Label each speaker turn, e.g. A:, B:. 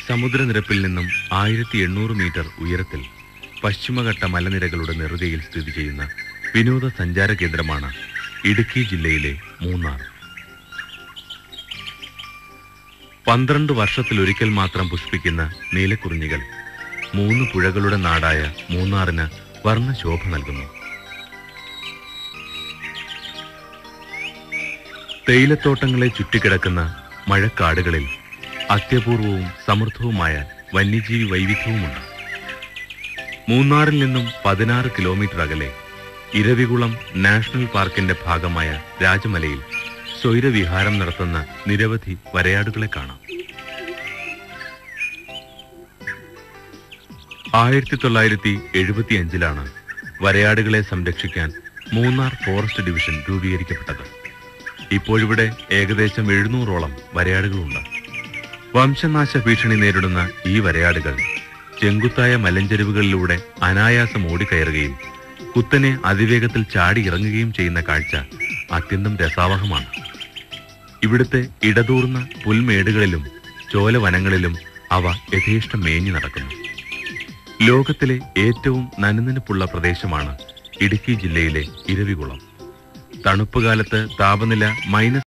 A: സമുദ്രനിരപ്പിൽ നിന്നും ആയിരത്തി എണ്ണൂറ് മീറ്റർ ഉയരത്തിൽ പശ്ചിമഘട്ട മലനിരകളുടെ നെറുകയിൽ സ്ഥിതി ചെയ്യുന്ന വിനോദസഞ്ചാര കേന്ദ്രമാണ് ഇടുക്കി ജില്ലയിലെ മൂന്നാർ പന്ത്രണ്ട് വർഷത്തിലൊരിക്കൽ മാത്രം പുഷ്പിക്കുന്ന നീലക്കുറിഞ്ഞികൾ മൂന്ന് പുഴകളുടെ നാടായ മൂന്നാറിന് വർണ്ണശോഭ നൽകുന്നു തേയിലത്തോട്ടങ്ങളെ ചുറ്റിക്കിടക്കുന്ന മഴക്കാടുകളിൽ അത്യപൂർവവും സമൃദ്ധവുമായ വന്യജീവി വൈവിധ്യവുമുണ്ട് മൂന്നാറിൽ നിന്നും പതിനാറ് കിലോമീറ്റർ അകലെ ഇരവികുളം നാഷണൽ പാർക്കിന്റെ ഭാഗമായ രാജമലയിൽ സ്വൈരവിഹാരം നടത്തുന്ന നിരവധി വരയാടുകളെ കാണാം ആയിരത്തി തൊള്ളായിരത്തി എഴുപത്തിയഞ്ചിലാണ് വരയാടുകളെ സംരക്ഷിക്കാൻ മൂന്നാർ ഫോറസ്റ്റ് ഡിവിഷൻ രൂപീകരിക്കപ്പെട്ടത് ഇപ്പോഴിവിടെ ഏകദേശം എഴുന്നൂറോളം വരയാടുകളുണ്ട് വംശനാശ ഭീഷണി നേരിടുന്ന ഈ വരയാടുകൾ ചെങ്കുത്തായ മലഞ്ചെരുവുകളിലൂടെ അനായാസം ഓടിക്കയറുകയും കുത്തനെ അതിവേഗത്തിൽ ചാടി ഇറങ്ങുകയും ചെയ്യുന്ന കാഴ്ച അത്യന്തം രസാവഹമാണ് ഇവിടുത്തെ ഇടതൂർന്ന പുൽമേടുകളിലും ചോലവനങ്ങളിലും അവ യഥേഷ്ടം മേഞ്ഞു നടക്കുന്നു ലോകത്തിലെ ഏറ്റവും നനുനനുപ്പുള്ള പ്രദേശമാണ് ഇടുക്കി ജില്ലയിലെ ഇരവികുളം തണുപ്പുകാലത്ത് താപനില മൈനസ്